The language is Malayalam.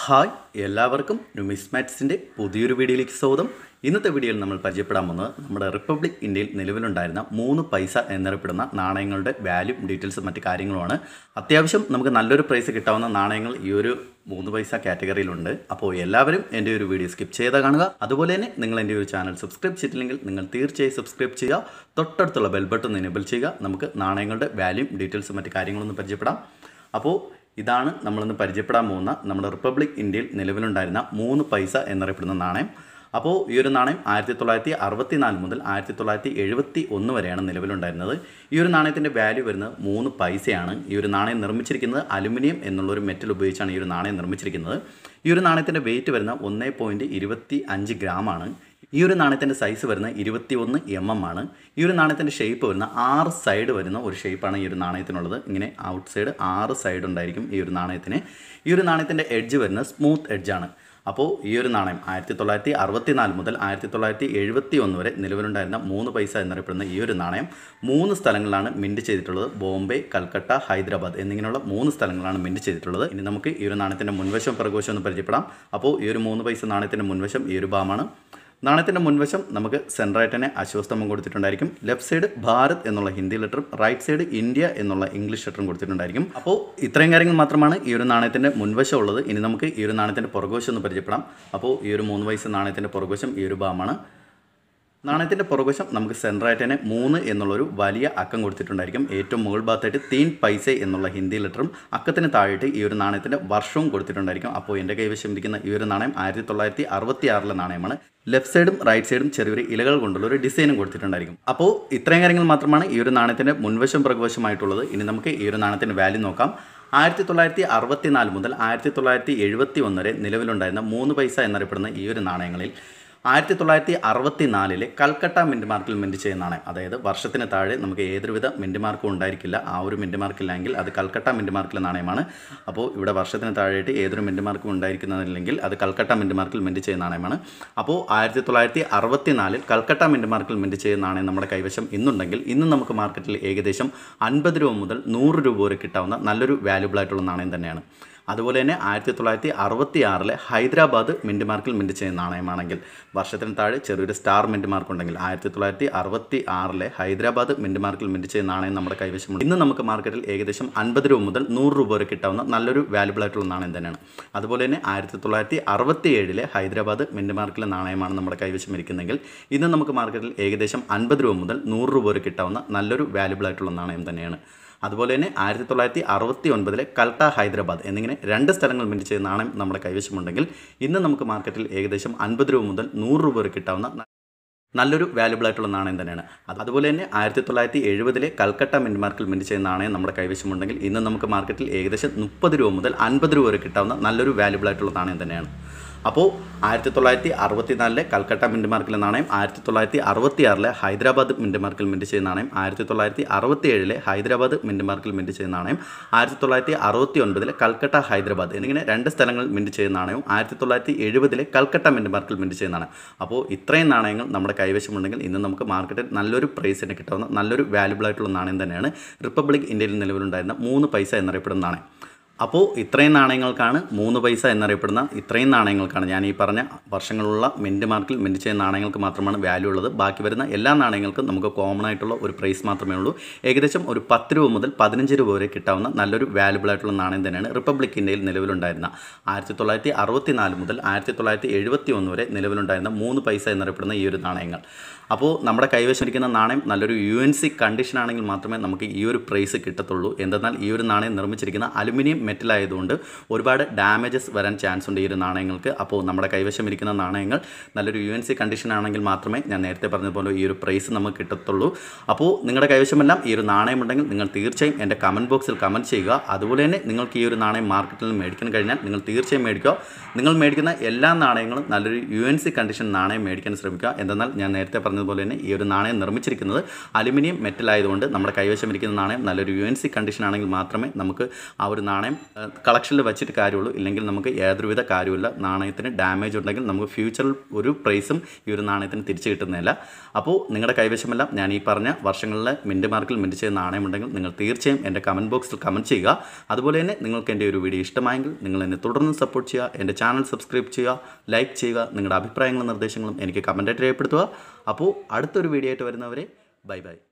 ഹായ് എല്ലാവർക്കും ന്യൂമിസ്മാറ്റ്സിൻ്റെ പുതിയൊരു വീഡിയോയിലേക്ക് സ്വാഗതം ഇന്നത്തെ വീഡിയോയിൽ നമ്മൾ പരിചയപ്പെടാൻ പോകുന്നത് നമ്മുടെ റിപ്പബ്ലിക് ഇന്ത്യയിൽ നിലവിലുണ്ടായിരുന്ന മൂന്ന് പൈസ എന്നറിയപ്പെടുന്ന നാണയങ്ങളുടെ വാല്യൂ ഡീറ്റെയിൽസും മറ്റു കാര്യങ്ങളുമാണ് അത്യാവശ്യം നമുക്ക് നല്ലൊരു പ്രൈസ് കിട്ടാവുന്ന നാണയങ്ങൾ ഈ ഒരു മൂന്ന് പൈസ കാറ്റഗറിയിലുണ്ട് അപ്പോൾ എല്ലാവരും എൻ്റെ ഒരു വീഡിയോ സ്കിപ്പ് ചെയ്താൽ കാണുക അതുപോലെ തന്നെ നിങ്ങൾ എൻ്റെ ഒരു ചാനൽ സബ്സ്ക്രൈബ് ചെയ്തിട്ടില്ലെങ്കിൽ നിങ്ങൾ തീർച്ചയായും സബ്സ്ക്രൈബ് ചെയ്യുക തൊട്ടടുത്തുള്ള ബെൽ ബട്ടൺ എനേബിൾ ചെയ്യുക നമുക്ക് നാണയങ്ങളുടെ വാല്യൂ ഡീറ്റെയിൽസും മറ്റു കാര്യങ്ങളൊന്ന് പരിചയപ്പെടാം അപ്പോൾ ഇതാണ് നമ്മളിന്ന് പരിചയപ്പെടാൻ പോകുന്ന നമ്മുടെ റിപ്പബ്ലിക് ഇന്ത്യയിൽ നിലവിലുണ്ടായിരുന്ന മൂന്ന് പൈസ എന്നറിയപ്പെടുന്ന നാണയം അപ്പോൾ ഈ ഒരു നാണയം ആയിരത്തി തൊള്ളായിരത്തി അറുപത്തി നാല് മുതൽ ആയിരത്തി തൊള്ളായിരത്തി എഴുപത്തി ഒന്ന് വരെയാണ് നിലവിലുണ്ടായിരുന്നത് ഈ ഒരു നാണയത്തിൻ്റെ വാല്യൂ വരുന്നത് മൂന്ന് പൈസയാണ് ഈ ഒരു നാണയം നിർമ്മിച്ചിരിക്കുന്നത് അലുമിനിയം എന്നുള്ള ഒരു മെറ്റൽ ഉപയോഗിച്ചാണ് ഈ ഒരു നാണയം നിർമ്മിച്ചിരിക്കുന്നത് ഈ ഒരു നാണയത്തിൻ്റെ വെയിറ്റ് വരുന്നത് ഒന്നേ പോയിൻറ്റ് ഇരുപത്തി അഞ്ച് ഗ്രാമാണ് ഈ ഒരു നാണയത്തിൻ്റെ സൈസ് വരുന്നത് ഇരുപത്തി ഒന്ന് എം എം ആണ് ഈ ഒരു നാണയത്തിൻ്റെ ഷേപ്പ് വരുന്ന ആറ് സൈഡ് വരുന്ന ഒരു ഷേപ്പാണ് ഈ ഒരു നാണയത്തിനുള്ളത് ഇങ്ങനെ ഔട്ട് സൈഡ് ആറ് സൈഡ് ഉണ്ടായിരിക്കും ഈ ഒരു നാണയത്തിന് ഈ ഒരു നാണയത്തിൻ്റെ എഡ്ജ് വരുന്നത് സ്മൂത്ത് എഡ്ജാണ് അപ്പോൾ ഈ ഒരു നാണയം ആയിരത്തി തൊള്ളായിരത്തി അറുപത്തി നാല് മുതൽ ആയിരത്തി തൊള്ളായിരത്തി എഴുപത്തി ഒന്ന് വരെ നിലവിലുണ്ടായിരുന്ന മൂന്ന് പൈസ എന്നറിയപ്പെടുന്ന ഈ ഒരു നാണയം മൂന്ന് സ്ഥലങ്ങളിലാണ് മിൻറ്റ് ചെയ്തിട്ടുള്ളത് ബോംബെ കൽക്കട്ട ഹൈദരാബാദ് എന്നിങ്ങനെയുള്ള മൂന്ന് സ്ഥലങ്ങളാണ് മിൻറ്റ് ചെയ്തിട്ടുള്ളത് ഇനി നമുക്ക് ഈ ഒരു നാണയത്തിൻ്റെ മുൻവശം പിറകുവശം ഒന്ന് പരിചയപ്പെടാം അപ്പോൾ ഈ ഒരു മൂന്ന് പൈസ നാണയത്തിൻ്റെ മുൻവശം ഈ ഒരു ഭാഗമാണ് നാണയത്തിൻ്റെ മുൻവശം നമുക്ക് സെൻട്രായിട്ട് തന്നെ അശ്വസ്തംഭം കൊടുത്തിട്ടുണ്ടായിരിക്കും ലെഫ്റ്റ് സൈഡ് ഭാരത് എന്നുള്ള ഹിന്ദി ലെറ്ററും റൈറ്റ് സൈഡ് ഇന്ത്യ എന്നുള്ള ഇംഗ്ലീഷ് ലെറ്ററും കൊടുത്തിട്ടുണ്ടായിരിക്കും അപ്പോൾ ഇത്രയും കാര്യങ്ങൾ മാത്രമാണ് ഈ ഒരു നാണയത്തിൻ്റെ മുൻവശം ഉള്ളത് ഇനി നമുക്ക് ഈ ഒരു നാണയത്തിൻ്റെ പുറകുവശം ഒന്ന് പരിചയപ്പെടാം അപ്പോൾ ഈ ഒരു മൂന്ന് വയസ്സ് നാണയത്തിൻ്റെ പുറകുവശം ഈ ഒരു ഭാഗമാണ് നാണയത്തിൻ്റെ പുറകുവശം നമുക്ക് സെൻട്രായിട്ട് തന്നെ മൂന്ന് എന്നുള്ളൊരു വലിയ അക്കം കൊടുത്തിട്ടുണ്ടായിരിക്കും ഏറ്റവും മുകൾ ഭാഗത്തായിട്ട് തീൻ പൈസ എന്നുള്ള ഹിന്ദി ലെറ്ററും അക്കത്തിന് താഴെയിട്ട് ഈ ഒരു നാണയത്തിൻ്റെ വർഷവും കൊടുത്തിട്ടുണ്ടായിരിക്കും അപ്പോൾ എൻ്റെ കൈവശം ഇരിക്കുന്ന ഈ ഒരു നാണയം ആയിരത്തി തൊള്ളായിരത്തി അറുപത്തി ആറിലെ നാണയമാണ് ലെഫ്റ്റ് സൈഡും റൈറ്റ് സൈഡും ചെറിയൊരു ഇലകൾ കൊണ്ടുള്ള ഒരു ഡിസൈനും കൊടുത്തിട്ടുണ്ടായിരിക്കും അപ്പോൾ ഇത്രയും കാര്യങ്ങൾ മാത്രമാണ് ഈ ഒരു നാണയത്തിൻ്റെ മുൻവശം പിറകുവശമായിട്ടുള്ളത് ഇനി നമുക്ക് ഈ ഒരു നാണയത്തിൻ്റെ വാല്യൂ നോക്കാം ആയിരത്തി തൊള്ളായിരത്തി അറുപത്തി നാല് മുതൽ ആയിരത്തി തൊള്ളായിരത്തി എഴുപത്തി ഒന്ന് വരെ നിലവിലുണ്ടായിരുന്ന മൂന്ന് പൈസ എന്നറിയപ്പെടുന്ന ഈ ഒരു നാണയങ്ങളിൽ ആയിരത്തി തൊള്ളായിരത്തി അറുപത്തി നാലിലെ കൽക്കട്ട മിൻറ്റ് മാർക്കിൽ മിൻറ്റ് ചെയ്യുന്നതാണ് അതായത് വർഷത്തിന് താഴെ നമുക്ക് ഏതൊരുവിധ മിൻറ്റ് മാർക്കും ഉണ്ടായിരിക്കില്ല ആ ഒരു മിൻറ്റ് മാർക്കില്ലെങ്കിൽ അത് കൽക്കട്ട മിൻറ്റ് മാർക്കിലെ നാണയമാണ് അപ്പോൾ ഇവിടെ വർഷത്തിന് താഴെയായിട്ട് ഏതൊരു മിൻറ്റ് മാർക്കും ഉണ്ടായിരിക്കുന്നതില്ലെങ്കിൽ അത് കൽക്കട്ട മിൻറ്റ് മാർക്കിൽ മിൻറ്റ് ചെയ്യുന്ന നാണയമാണ് അപ്പോൾ ആയിരത്തി തൊള്ളായിരത്തി അറുപത്തി നാലിൽ കൽക്കട്ട മിൻറ്റ് മാർക്കിൽ മിൻറ്റ് ചെയ്യുന്ന നാണയം നമ്മുടെ കൈവശം ഇന്നുണ്ടെങ്കിൽ ഇന്ന് നമുക്ക് മാർക്കറ്റിൽ ഏകദേശം അൻപത് രൂപ മുതൽ നൂറ് രൂപ വരെ കിട്ടാവുന്ന നല്ലൊരു വാല്യുബിൾ ആയിട്ടുള്ള നാണയം തന്നെയാണ് അതുപോലെ തന്നെ ആയിരത്തി തൊള്ളായിരത്തി അറുപത്തി ആറിലെ ഹൈദരാബാദ് മിൻറ്റ് മാർക്കിൽ മിൻറ്റ് ചെയ്യുന്ന നാണയമാണെങ്കിൽ വർഷത്തിന് താഴെ ചെറിയൊരു സ്റ്റാർ മിൻറ്റ് മാർക്ക് ഉണ്ടെങ്കിൽ ആയിരത്തി തൊള്ളായിരത്തി അറുപത്തി ആറിലെ ഹൈദരാബാദ് മിൻറ്റ് മാർക്കിൽ മിൻറ്റ് ചെയ്യുന്ന നാണയം നമ്മുടെ കൈവശമുണ്ട് ഇന്ന് നമുക്ക് മാർക്കറ്റിൽ ഏകദേശം അൻപത് രൂപ മുതൽ നൂറ് രൂപ വരെ കിട്ടാവുന്ന നല്ലൊരു വാല്യുബിൾ ആയിട്ടുള്ള നാണയം തന്നെയാണ് അതുപോലെ തന്നെ ആയിരത്തി തൊള്ളായിരത്തി അറുപത്തി ഏഴിലെ ഹൈദരാബാദ് മിൻറ്റ് മാർക്കിലെ നാണയമാണ് നമ്മുടെ കൈവശം ഇരിക്കുന്നതെങ്കിൽ ഇന്ന് നമുക്ക് മാർക്കറ്റിൽ ഏകദേശം അൻപത് രൂപ മുതൽ നൂറ് രൂപ വരെ കിട്ടാവുന്ന നല്ലൊരു വാല്യുബിൾ ആയിട്ടുള്ള നാണയം തന്നെയാണ് അതുപോലെ തന്നെ ആയിരത്തി തൊള്ളായിരത്തി അറുപത്തി ഒൻപതിലെ കൽട്ട ഹൈദരാബാദ് എന്നിങ്ങനെ രണ്ട് സ്ഥലങ്ങൾ മിൻറ്റ് ചെയ്ത നാണയം നമ്മുടെ കൈവശമുണ്ടെങ്കിൽ ഇന്ന് നമുക്ക് മാർക്കറ്റിൽ ഏകദേശം അൻപത് രൂപ മുതൽ നൂറ് രൂപ വരെ കിട്ടാവുന്ന നല്ലൊരു വാല്യുബിൾ ആയിട്ടുള്ള നാണയം തന്നെയാണ് അത് അതുപോലെ തന്നെ ആയിരത്തി തൊള്ളായിരത്തി എഴുപതിലെ കൽക്കട്ട മിൻറ്റ് മാർക്കിൽ മിൻറ്റ് ചെയ്യുന്ന നാണയം നമ്മുടെ കൈവശമുണ്ടെങ്കിൽ ഇന്ന് നമുക്ക് മാർക്കറ്റിൽ ഏകദേശം മുപ്പത് രൂപ മുതൽ അൻപത് രൂപ വരെ കിട്ടാവുന്ന നല്ലൊരു വാല്യുബിൾ ആയിട്ടുള്ള നാണയം തന്നെയാണ് അപ്പോൾ ആയിരത്തി തൊള്ളായിരത്തി അറുപത്തി നാലിലെ കൽക്കട്ട മിൻറ്റ് മാർക്കിലെ നാണയം ആയിരത്തി തൊള്ളായിരത്തി അറുപത്തി ആറിലെ ഹൈദരാബാദ് മിൻറ്റ് മാർക്കിൽ മിൻറ്റ് ചെയ്യുന്ന നാണയം ആയിരത്തി തൊള്ളായിരത്തി അറുപത്തി ഏഴിലെ ഹൈദരാബാദ് മിൻറ്റ് മാർക്കിൽ മിൻറ്റ് ചെയ്യുന്ന നാണയം ആയിരത്തി തൊള്ളായിരത്തി അറുപത്തി ഒൻപതിലെ കൽക്കട്ട ഹൈദരാബാദ് എന്നിങ്ങനെ രണ്ട് സ്ഥലങ്ങളിൽ മിൻറ്റ് ചെയ്യുന്ന നാണയവും ആയിരത്തി തൊള്ളായിരത്തി എഴുപതിലെ കൽക്കട്ട മിൻറ്റ് മാർക്കിൽ മിൻറ്റ് ചെയ്യുന്ന നാണയം അപ്പോൾ ഇത്രയും നാണയങ്ങൾ നമ്മുടെ കൈവശമുണ്ടെങ്കിൽ ഇന്ന് നമുക്ക് മാർക്കറ്റിൽ നല്ലൊരു പ്രൈസിന് കിട്ടാവുന്ന നല്ലൊരു വാല്യുബിൾ ആയിട്ടുള്ള നാണയം തന്നെയാണ് റിപ്പബ്ലിക് ഇന്ത്യയിൽ നിലവിലുണ്ടായിരുന്ന മൂന്ന് പൈസ എന്നറിയപ്പെടുന്ന നാണയം അപ്പോൾ ഇത്രയും നാണയങ്ങൾക്കാണ് മൂന്ന് പൈസ എന്നറിയപ്പെടുന്ന ഇത്രയും നാണയങ്ങൾക്കാണ് ഞാൻ ഈ പറഞ്ഞ വർഷങ്ങളുള്ള മിൻറ്റ് മാർക്കിൽ മിൻറ്റ് ചെയ്യുന്ന നാണയങ്ങൾക്ക് മാത്രമാണ് വാല്യൂ ഉള്ളത് ബാക്കി വരുന്ന എല്ലാ നാണയങ്ങൾക്കും നമുക്ക് കോമൺ ആയിട്ടുള്ള ഒരു പ്രൈസ് മാത്രമേ ഉള്ളൂ ഏകദേശം ഒരു പത്ത് രൂപ മുതൽ പതിനഞ്ച് രൂപ വരെ കിട്ടാവുന്ന നല്ലൊരു വാല്യുബിൾ ആയിട്ടുള്ള നാണയം തന്നെയാണ് റിപ്പബ്ലിക് ഇന്ത്യയിൽ നിലവിലുണ്ടായിരുന്ന ആയിരത്തി തൊള്ളായിരത്തി അറുപത്തി നാല് മുതൽ ആയിരത്തി തൊള്ളായിരത്തി എഴുപത്തി ഒന്ന് വരെ നിലവിലുണ്ടായിരുന്ന മൂന്ന് പൈസ എന്നറിയപ്പെടുന്ന ഈ ഒരു നാണയങ്ങൾ അപ്പോൾ നമ്മുടെ കൈവശം ഇരിക്കുന്ന നാണയം നല്ലൊരു യു എൻ സി കണ്ടീഷൻ ആണെങ്കിൽ മാത്രമേ നമുക്ക് ഈ ഒരു പ്രൈസ് കിട്ടത്തുള്ളൂ എന്തെന്നാൽ ഈ ഒരു നാണയം നിർമ്മിച്ചിരിക്കുന്ന അലുമിനിയം മെറ്റൽ ആയതുകൊണ്ട് ഒരുപാട് ഡാമേജസ് വരാൻ ചാൻസ് ഉണ്ട് ഈ ഒരു നാണയങ്ങൾക്ക് അപ്പോൾ നമ്മുടെ കൈവശം ഇരിക്കുന്ന നാണയങ്ങൾ നല്ലൊരു യു എൻ സി കണ്ടീഷൻ ആണെങ്കിൽ മാത്രമേ ഞാൻ നേരത്തെ പറഞ്ഞതുപോലെ ഈ ഒരു പ്രൈസ് നമുക്ക് കിട്ടത്തുള്ളൂ അപ്പോൾ നിങ്ങളുടെ കൈവശമെല്ലാം ഈ ഒരു നാണയം ഉണ്ടെങ്കിൽ നിങ്ങൾ തീർച്ചയായും എൻ്റെ കമൻറ്റ് ബോക്സിൽ കമൻറ്റ് ചെയ്യുക അതുപോലെ തന്നെ നിങ്ങൾക്ക് ഈ ഒരു നാണയം മാർക്കറ്റിൽ നിന്ന് മേടിക്കാൻ കഴിഞ്ഞാൽ നിങ്ങൾ തീർച്ചയായും മേടിക്കുക നിങ്ങൾ മേടിക്കുന്ന എല്ലാ നാണയങ്ങളും നല്ലൊരു യു എൻ സി കണ്ടീഷൻ നാണയം മേടിക്കാൻ ശ്രമിക്കുക എന്തെന്നാൽ ഞാൻ നേരത്തെ പറഞ്ഞതുപോലെ തന്നെ ഈ ഒരു നാണയം നിർമ്മിച്ചിരിക്കുന്നത് അലുമിനിയം മെറ്റൽ ആയതുകൊണ്ട് നമ്മുടെ കൈവശം ഇരിക്കുന്ന നാണയം നല്ലൊരു യു എൻ സി കണ്ടീഷൻ ആണെങ്കിൽ മാത്രമേ നമുക്ക് ആ ഒരു നാണയം കളക്ഷനിൽ വെച്ചിട്ട് കാര്യമുള്ളൂ ഇല്ലെങ്കിൽ നമുക്ക് യാതൊരുവിധ കാര്യമില്ല നാണയത്തിന് ഡാമേജ് ഉണ്ടെങ്കിൽ നമുക്ക് ഫ്യൂച്ചറിൽ ഒരു പ്രൈസും ഈ ഒരു നാണയത്തിന് തിരിച്ചു കിട്ടുന്നില്ല അപ്പോൾ നിങ്ങളുടെ കൈവശമെല്ലാം ഞാൻ ഈ പറഞ്ഞ വർഷങ്ങളിലെ മിൻറ്റ് മാർക്കിൽ മിൻറ്റ് ചെയ്ത നാണയമുണ്ടെങ്കിൽ നിങ്ങൾ തീർച്ചയായും എൻ്റെ കമൻറ്റ് ബോക്സിൽ കമൻറ്റ് ചെയ്യുക അതുപോലെ തന്നെ നിങ്ങൾക്ക് എൻ്റെ ഒരു വീഡിയോ ഇഷ്ടമായെങ്കിൽ നിങ്ങൾ എന്നെ തുടർന്ന് സപ്പോർട്ട് ചെയ്യുക എൻ്റെ ചാനൽ സബ്സ്ക്രൈബ് ചെയ്യുക ലൈക്ക് ചെയ്യുക നിങ്ങളുടെ അഭിപ്രായങ്ങളും നിർദ്ദേശങ്ങളും എനിക്ക് കമൻറ്റായിട്ട് രേഖപ്പെടുത്തുക അപ്പോൾ അടുത്തൊരു വീഡിയോ ആയിട്ട് വരുന്നവരെ ബൈ ബൈ